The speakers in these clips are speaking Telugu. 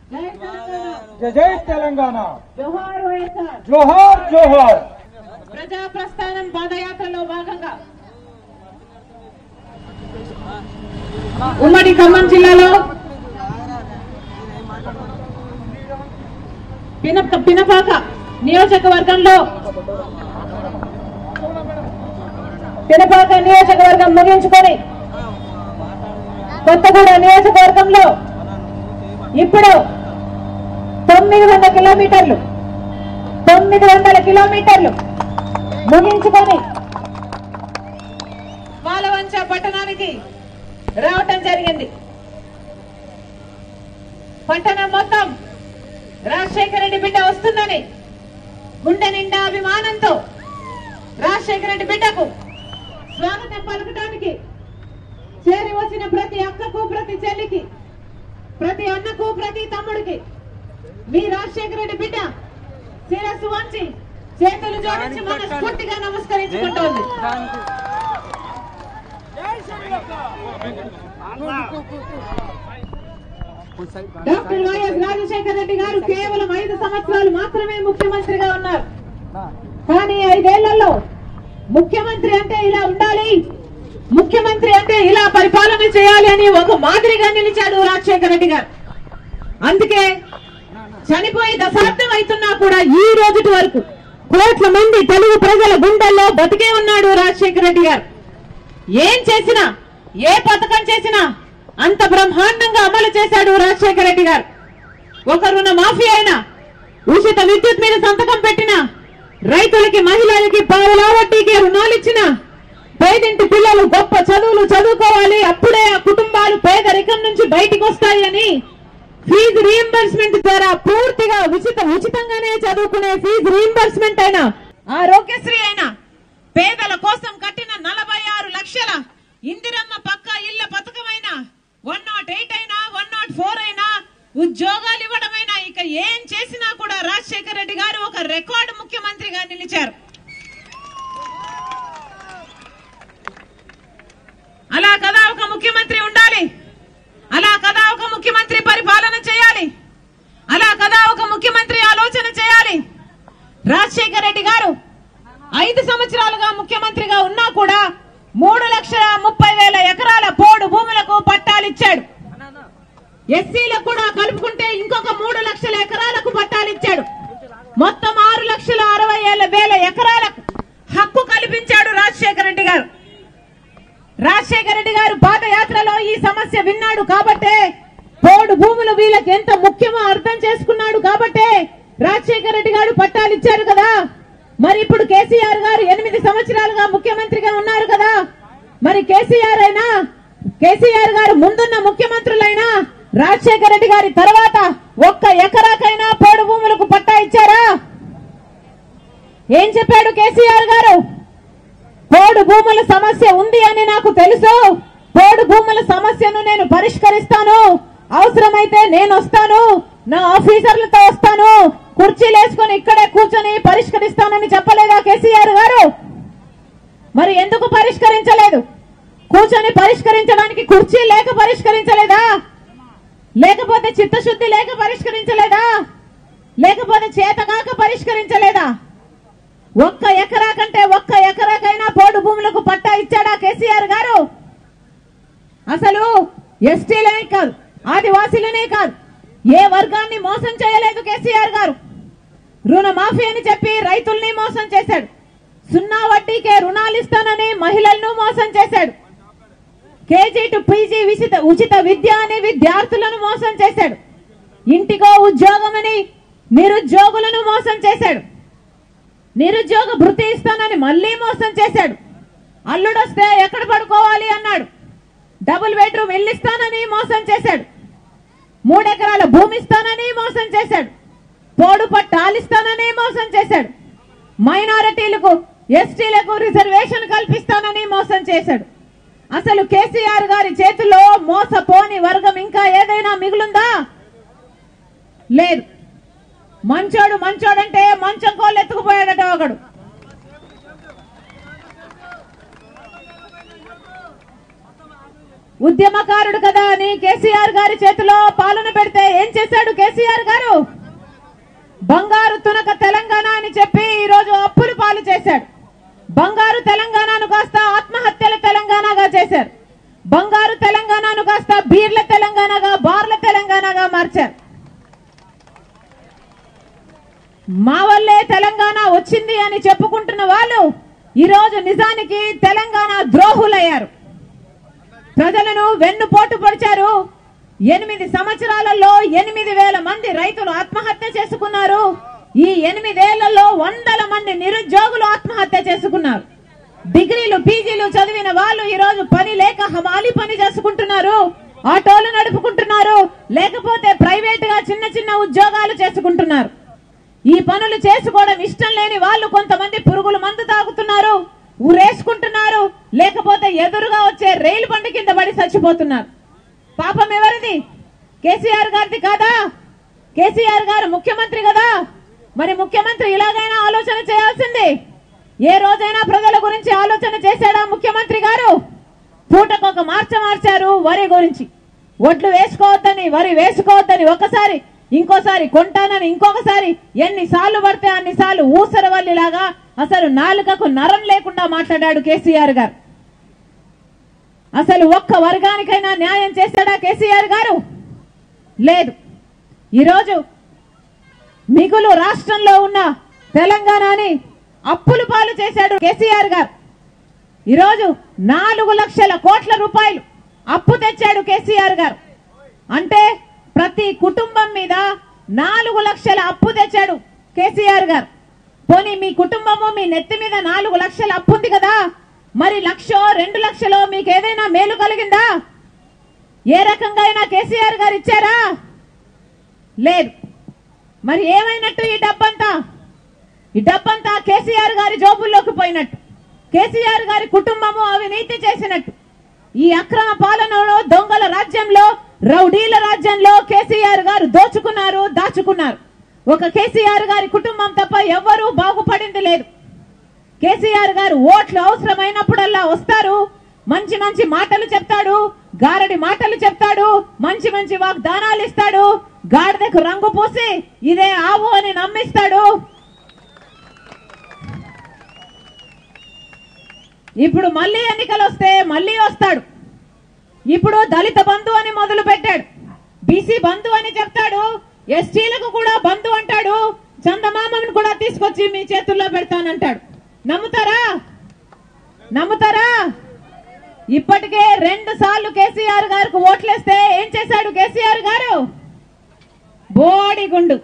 జై తెలంగాణ జై జై తెలంగాణ జోహార్ వైఎస్ఆర్ జోహార్ జోహార్ ప్రజా ప్రస్థానం పాదయాత్రలో భాగంగా ఉమ్మడి ఖమ్మం జిల్లాలో పిన పినపాక నియోజకవర్గంలో పినపాక నియోజకవర్గం ముగించుకొని కొత్తగూడ నియోజకవర్గంలో ఇప్పుడు తొమ్మిది వందల కిలోమీటర్లు తొమ్మిది వందల కిలోమీటర్లు ముగించుకొని పాలవంచ పట్టణానికి రావటం జరిగింది పట్టణం మొత్తం రాజశేఖర రెడ్డి బిడ్డ వస్తుందని గుండె నిండా అభిమానంతో రాజశేఖర రెడ్డి బిడ్డకు స్వాగతం పలకటానికి చేరి వచ్చిన ప్రతి అక్కకు ప్రతి చెల్లికి ప్రతి అన్నకు ప్రతి తమ్ముడికి మీ రాజశేఖర రెడ్డి బిడ్డ శిరస్సు వంచి చేతులు జోడించి మనస్ఫూర్తిగా నమస్కరించుకుంటోంది డాక్టర్ వైఎస్ రాజశేఖర రెడ్డి గారు కేవలం ఐదు సంవత్సరాలు మాత్రమే ముఖ్యమంత్రిగా ఉన్నారు కానీ ఐదేళ్లలో ముఖ్యమంత్రి అంటే ఇలా ఉండాలి ముఖ్యమంత్రి అంటే ఇలా పరిపాలన చేయాలి అని ఒక మాదిరిగా నిలిచాడు రాజశేఖర రెడ్డి గారు అందుకే చనిపోయి దశాబ్దం అవుతున్నా కూడా ఈ రోజుటి వరకు కోట్ల మంది తెలుగు ప్రజల గుండెల్లో బతికే ఉన్నాడు రాజశేఖర రెడ్డి గారు ఏం చేసినా ఏ పథకం చేసినా అంత బ్రహ్మాండంగా అమలు చేశాడు రాజశేఖర రెడ్డి గారు ఒక రుణ మాఫీ అయినా ఉచిత విద్యుత్ మీద సంతకం పెట్టిన రైతులకి మహిళలకి పావులా వడ్డీకి రుణాలు ఇచ్చిన పేదింటి పిల్లలు గొప్ప చదువులు చదువుకోవాలి అప్పుడే ఆ కుటుంబాలు పేదరికం నుంచి బయటికి వస్తాయని ఫీజు రీఎంబర్స్మెంట్ ద్వారా పూర్తిగా ఉచిత ఉచితంగానే చదువుకునే ఫీజు రీఎంబర్స్మెంట్ అయినా ఆరోగ్యశ్రీ అయినా పేదల కోసం కట్టిన నలభై ఆరు లక్షల ఇందిరమ్మ పక్క ఇళ్ల పథకమైనా వన్ నాట్ ఎయిట్ అయినా వన్ నాట్ ఫోర్ అయినా ఉద్యోగాలు ఇవ్వడమైనా ఇక ఏం చేసినా కూడా రాజశేఖర రెడ్డి గారు ఒక రికార్డు ముఖ్యమంత్రిగా నిలిచారు అలా కదా ఒక ముఖ్యమంత్రి ఉండాలి అలా కదా ఒక ముఖ్యమంత్రి పరిపాలన చేయాలి అలా కదా ఒక ముఖ్యమంత్రి ఆలోచన చేయాలి రాజశేఖర రెడ్డి గారు ఐదు సంవత్సరాలుగా ముఖ్యమంత్రిగా ఉన్నా కూడా మూడు లక్షల ముప్పై వేల ఎకరాల పోడు భూములకు పట్టాలిచ్చాడు ఎస్సీలకు కూడా కలుపుకుంటే ఇంకొక మూడు లక్షల ఎకరాలకు పట్టాలిచ్చాడు మొత్తం ఆరు లక్షల అరవై ఏళ్ళ వేల ఎకరాలకు హక్కు కల్పించాడు రాజశేఖర రెడ్డి గారు రాజశేఖర రెడ్డి గారు పాదయాత్రలో ఈ సమస్య విన్నాడు కాబట్టే పోడు భూములు వీళ్ళకి ఎంత ముఖ్యమో అర్థం చేసుకున్నాడు కాబట్టే రాజశేఖర రెడ్డి గారు పట్టాలు ఇచ్చారు కదా మరి ఇప్పుడు కేసీఆర్ గారు ఎనిమిది సంవత్సరాలుగా ముఖ్యమంత్రిగా ఉన్నారు కదా మరి కేసీఆర్ అయినా కేసీఆర్ గారు ముందున్న ముఖ్యమంత్రులైనా రాజశేఖర రెడ్డి గారి తర్వాత ఒక్క ఎకరాకైనా పోడు భూములకు పట్టా ఇచ్చారా ఏం చెప్పాడు కేసీఆర్ గారు పోడు భూముల సమస్య ఉంది అని నాకు తెలుసు పోడు భూముల సమస్యను నేను పరిష్కరిస్తాను అవసరమైతే నేను వస్తాను నా ఆఫీసర్లతో వస్తాను కుర్చీలు వేసుకొని ఇక్కడే కూర్చొని పరిష్కరిస్తానని చెప్పలేదా కేసీఆర్ గారు మరి ఎందుకు పరిష్కరించలేదు కూర్చొని పరిష్కరించడానికి కుర్చీ లేక పరిష్కరించలేదా లేకపోతే చిత్తశుద్ధి లేక పరిష్కరించలేదా లేకపోతే చేతగాక పరిష్కరించలేదా ఒక్క ఎకరా కంటే ఒక్క ఎకరాకైనా పోడు భూములకు పట్టా ఇచ్చాడా కేసీఆర్ గారు అసలు ఎస్టీలనే కాదు ఆదివాసీలనే కాదు ఏ వర్గాన్ని మోసం చేయలేదు కేసీఆర్ గారు రుణమాఫీ అని చెప్పి రైతుల్ని మోసం చేశాడు సున్నా వడ్డీకే రుణాలు ఇస్తానని మహిళలను మోసం చేశాడు కేజీ టు పీజీ ఉచిత ఉచిత విద్య అని విద్యార్థులను మోసం చేశాడు ఇంటికో ఉద్యోగమని నిరుద్యోగులను మోసం చేశాడు నిరుద్యోగ భృతి ఇస్తానని మళ్ళీ మోసం చేశాడు అల్లుడొస్తే ఎక్కడ పడుకోవాలి అన్నాడు డబుల్ బెడ్రూమ్ ఇల్లు ఇస్తానని మోసం చేశాడు మూడెకరాల భూమి ఇస్తానని మోసం చేశాడు పోడు పట్టాలు ఇస్తానని మోసం చేశాడు మైనారిటీలకు ఎస్టీలకు రిజర్వేషన్ కల్పిస్తానని మోసం చేశాడు అసలు కేసీఆర్ గారి చేతిలో మోసపోని వర్గం ఇంకా ఏదైనా మిగులుందా లేదు మంచోడు మంచోడంటే మంచం కోళ్ళు ఎత్తుకుపోయాడట ఒకడు ఉద్యమకారుడు కదా అని కేసీఆర్ గారి చేతిలో పాలన పెడితే ఏం చేశాడు కేసీఆర్ గారు బంగారు తునక తెలంగాణ అని చెప్పి ఈ రోజు అప్పులు పాలు చేశాడు బంగారు తెలంగాణను కాస్త ఆత్మహత్యల తెలంగాణగా చేశారు బంగారు తెలంగాణను కాస్త బీర్ల తెలంగాణగా బార్ల తెలంగాణగా మార్చారు మా వల్లే తెలంగాణ వచ్చింది అని చెప్పుకుంటున్న వాళ్ళు ఈ రోజు నిజానికి తెలంగాణ ద్రోహులయ్యారు ప్రజలను వెన్నుపోటు పొడిచారు ఎనిమిది సంవత్సరాలలో ఎనిమిది వేల మంది రైతులు ఆత్మహత్య చేసుకున్నారు ఈ ఎనిమిదేళ్లలో వందల మంది నిరుద్యోగులు ఆత్మహత్య చేసుకున్నారు డిగ్రీలు పీజీలు చదివిన వాళ్ళు ఈ రోజు పని లేక హమాలి పని చేసుకుంటున్నారు ఆటోలు నడుపుకుంటున్నారు లేకపోతే ప్రైవేట్ గా చిన్న చిన్న ఉద్యోగాలు చేసుకుంటున్నారు ఈ పనులు చేసుకోవడం ఇష్టం లేని వాళ్ళు కొంతమంది పురుగుల మందు తాగుతున్నారు ఊరేసుకుంటున్నారు లేకపోతే ఎదురుగా వచ్చే రైలు బండి కింద పడి చచ్చిపోతున్నారు పాపం ఎవరిది కేసీఆర్ గారిది కాదా కేసీఆర్ గారు ముఖ్యమంత్రి కదా మరి ముఖ్యమంత్రి ఇలాగైనా ఆలోచన చేయాల్సింది ఏ రోజైనా ప్రజల గురించి ఆలోచన చేశాడా ముఖ్యమంత్రి గారు పూటకొక మార్చ మార్చారు వరి గురించి ఒడ్లు వేసుకోవద్దని వరి వేసుకోవద్దని ఒకసారి ఇంకోసారి కొంటానని ఇంకొకసారి ఎన్ని సార్లు పడితే అన్ని సార్లు ఊసరవల్లిలాగా అసలు నాలుకకు నరం లేకుండా మాట్లాడాడు కేసీఆర్ గారు అసలు ఒక్క వర్గానికైనా న్యాయం చేశాడా కేసీఆర్ గారు లేదు ఈరోజు మిగులు రాష్ట్రంలో ఉన్న తెలంగాణని అప్పులు పాలు చేశాడు కేసీఆర్ గారు ఈరోజు నాలుగు లక్షల కోట్ల రూపాయలు అప్పు తెచ్చాడు కేసీఆర్ గారు అంటే ప్రతి కుటుంబం మీద నాలుగు లక్షల అప్పు తెచ్చాడు కేసీఆర్ గారు పోనీ మీ కుటుంబము మీ నెత్తి మీద నాలుగు లక్షల అప్పు ఉంది కదా మరి లక్షో రెండు లక్షలో మీకు ఏదైనా మేలు కలిగిందా ఏ రకంగా అయినా కేసీఆర్ గారు ఇచ్చారా లేదు మరి ఏమైనట్టు ఈ డబ్బంతా ఈ డబ్బంతా కేసీఆర్ గారి జోబుల్లోకి పోయినట్టు కేసీఆర్ గారి కుటుంబము అవినీతి చేసినట్టు ఈ అక్రమ పాలనలో దొంగల రాజ్యంలో రౌడీల రాజ్యంలో కేసీఆర్ గారు దోచుకున్నారు దాచుకున్నారు ఒక కేసీఆర్ గారి కుటుంబం తప్ప ఎవ్వరూ బాగుపడింది లేదు కేసీఆర్ గారు ఓట్లు అవసరమైనప్పుడల్లా వస్తారు మంచి మంచి మాటలు చెప్తాడు గారడి మాటలు చెప్తాడు మంచి మంచి వాగ్దానాలు ఇస్తాడు గాడిదకు రంగు పూసి ఇదే ఆవు అని నమ్మిస్తాడు ఇప్పుడు మళ్ళీ ఎన్నికలు వస్తే మళ్ళీ వస్తాడు ఇప్పుడు దళిత బంధు అని మొదలు పెట్టాడు బీసీ బంధు అని చెప్తాడు ఎస్టీలకు కూడా బంధు అంటాడు చందమామను కూడా తీసుకొచ్చి మీ చేతుల్లో పెడతానంటాడు నమ్ముతారా నమ్ముతారా ఇప్పటికే రెండు సార్లు కేసీఆర్ గారికి ఓట్లేస్తే ఏం చేశాడు కేసీఆర్ గారు బోడిగుండు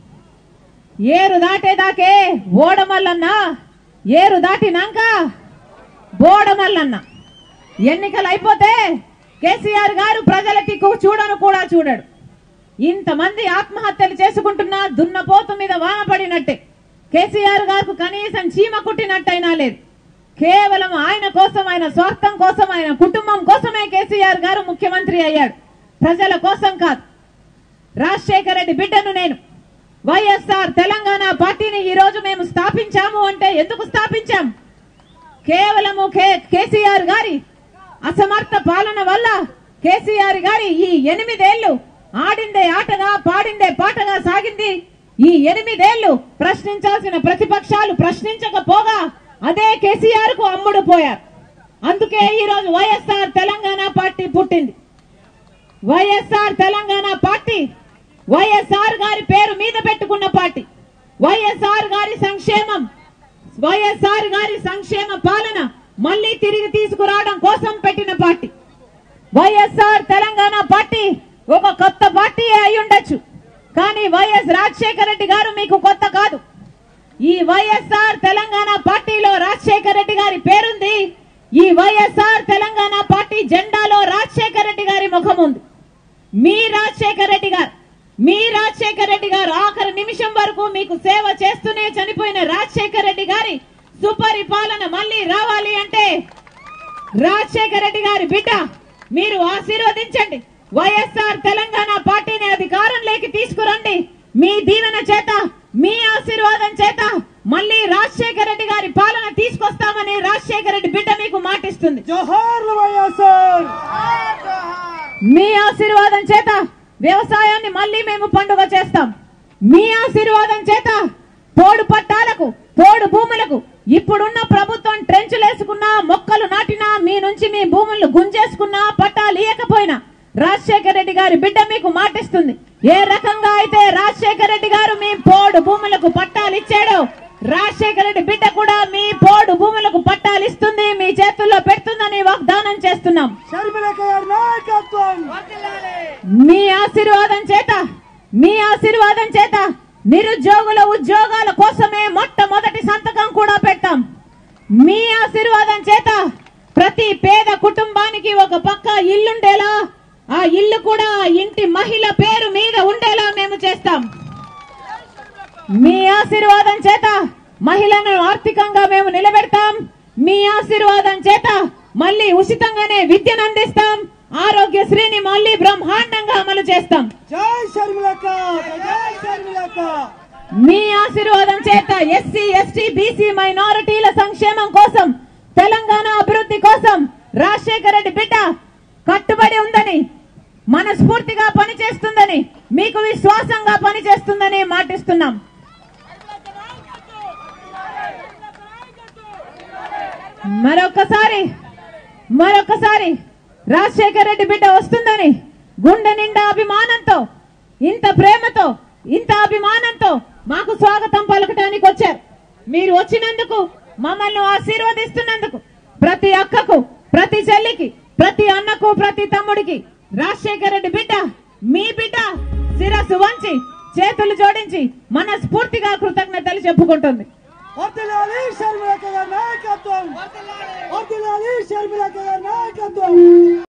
ఏరు దాటేదాకే ఓడమల్లన్నా ఏరు దాటినాక బోడమల్లన్న ఎన్నికలు అయిపోతే కేసీఆర్ గారు ప్రజలకి కు- చూడను కూడా చూడడు ఇంతమంది ఆత్మహత్యలు చేసుకుంటున్నా దున్నపోతు మీద వాన పడినట్టే కేసీఆర్ గారికి కనీసం చీమ కుట్టినట్టయినా లేదు కేవలం ఆయన కోసం ఆయన స్వార్థం కోసం ఆయన కుటుంబం కోసమే కేసీఆర్ గారు ముఖ్యమంత్రి అయ్యాడు ప్రజల కోసం కాదు రాజశేఖర రెడ్డి బిడ్డను నేను వైఎస్ఆర్ తెలంగాణ పార్టీని ఈ రోజు మేము స్థాపించాము అంటే ఎందుకు స్థాపించాం కేవలము కే- కేసీఆర్ గారి అసమర్థ పాలన వల్ల కేసీఆర్ గారి ఈ ఎనిమిదేళ్లు ఆడిందే ఆటగా పాడిందే పాటగా సాగింది ఈ ఎనిమిదేళ్లు ప్రశ్నించాల్సిన ప్రతిపక్షాలు ప్రశ్నించకపోగా అదే కేసీఆర్ కు అమ్ముడు పోయారు అందుకే ఈ రోజు వైఎస్ఆర్ తెలంగాణ పార్టీ పుట్టింది వైఎస్ఆర్ తెలంగాణ పార్టీ వైఎస్ఆర్ గారి పేరు మీద పెట్టుకున్న పార్టీ వైఎస్ఆర్ గారి సంక్షేమం వైఎస్ఆర్ గారి సంక్షేమ పాలన మళ్ళీ తిరిగి తీసుకురావడం కోసం పెట్టిన పార్టీ వైఎస్ఆర్ తెలంగాణ పార్టీ ఒక కొత్త పార్టీ అయి ఉండొచ్చు కానీ వైఎస్ రాజశేఖర రెడ్డి గారు మీకు కొత్త కాదు ఈ వైఎస్ఆర్ తెలంగాణ పార్టీలో రాజశేఖర రెడ్డి గారి పేరుంది ఈ వైఎస్ఆర్ తెలంగాణ పార్టీ జెండాలో రాజశేఖర రెడ్డి గారి ముఖం ఉంది మీ రాజశేఖర రెడ్డి గారు మీ రాజశేఖర రెడ్డి గారు ఆఖరి నిమిషం వరకు మీకు సేవ చేస్తూనే చనిపోయిన రాజశేఖర రెడ్డి గారి సుపరిపాలన మళ్ళీ రావాలి అంటే రాజశేఖర రెడ్డి గారి బిడ్డ మీరు ఆశీర్వదించండి వైఎస్ఆర్ తెలంగాణ పార్టీని అధికారంలోకి తీసుకురండి మీ దీవెన చేత మీ ఆశీర్వాదం చేత మళ్ళీ రాజశేఖర రెడ్డి గారి పాలన తీసుకొస్తామని రాజశేఖర రెడ్డి బిడ్డ మీకు మాటిస్తుంది జోహార్ వైఎస్ఆర్ మీ ఆశీర్వాదం చేత వ్యవసాయాన్ని మళ్ళీ మేము పండుగ చేస్తాం మీ ఆశీర్వాదం చేత పోడు పట్టాలకు పోడు భూములకు ఇప్పుడున్న ప్రభుత్వం ట్రెంచులేసుకున్నా మొక్కలు నాటినా మీ నుంచి మీ భూములు గుంజేసుకున్నా పట్టాలు ఇయ్యకపోయినా రాజశేఖర రెడ్డి గారి బిడ్డ మీకు మాటిస్తుంది ఏ రకంగా అయితే రాజశేఖర రెడ్డి గారు మీ పోడు భూములకు పట్టాలు ఇచ్చాడో రాజశేఖర రెడ్డి బిడ్డ కూడా మీ పోడు భూములకు పట్టాలు ఇస్తుంది మీ చేతుల్లో పెడుతుందని వాగ్దానం చేస్తున్నాం షర్మిలక్క గారి నాయకత్వం మీ ఆశీర్వాదం చేత మీ ఆశీర్వాదం చేత నిరుద్యోగుల ఉద్యోగాల కోసమే మొట్టమొదటి సంతకం కూడా పెడతాం మీ ఆశీర్వాదం చేత ప్రతి పేద కుటుంబానికి ఒక పక్క ఇల్లుండేలా ఆ ఇల్లు కూడా ఆ ఇంటి మహిళ పేరు మీద ఉండేలా మేము చేస్తాం మీ ఆశీర్వాదం చేత మహిళలను ఆర్థికంగా మేము నిలబెడతాం మీ ఆశీర్వాదం చేత మళ్ళీ ఉచితంగానే విద్యను అందిస్తాం ఆరోగ్యశ్రీని మళ్ళీ బ్రహ్మాండంగా అమలు చేస్తాం జై షర్మిలక్క జై షర్మిలక్క మీ ఆశీర్వాదం చేత ఎస్సీ ఎస్టీ బీసీ మైనారిటీల సంక్షేమం కోసం తెలంగాణ అభివృద్ధి కోసం రాజశేఖర రెడ్డి బిడ్డ కట్టుబడి ఉందని మనస్ఫూర్తిగా పనిచేస్తుందని మీకు విశ్వాసంగా పనిచేస్తుందని మాటిస్తున్నాం మరొకసారి మరొకసారి రాజశేఖర రెడ్డి బిడ్డ వస్తుందని గుండె నిండా అభిమానంతో ఇంత ప్రేమతో ఇంత అభిమానంతో మాకు స్వాగతం పలకటానికి వచ్చారు మీరు వచ్చినందుకు మమ్మల్ని ఆశీర్వదిస్తున్నందుకు ప్రతి అక్కకు ప్రతి చెల్లికి ప్రతి అన్నకు ప్రతి తమ్ముడికి రాజశేఖర రెడ్డి బిడ్డ మీ బిడ్డ శిరస్సు వంచి చేతులు జోడించి మనస్ఫూర్తిగా కృతజ్ఞతలు చెప్పుకుంటుంది వర్దిలాలి షర్మిలక్క గారి నాయకత్వం వర్దిలాలి షర్మిలక్క గారి నాయకత్వం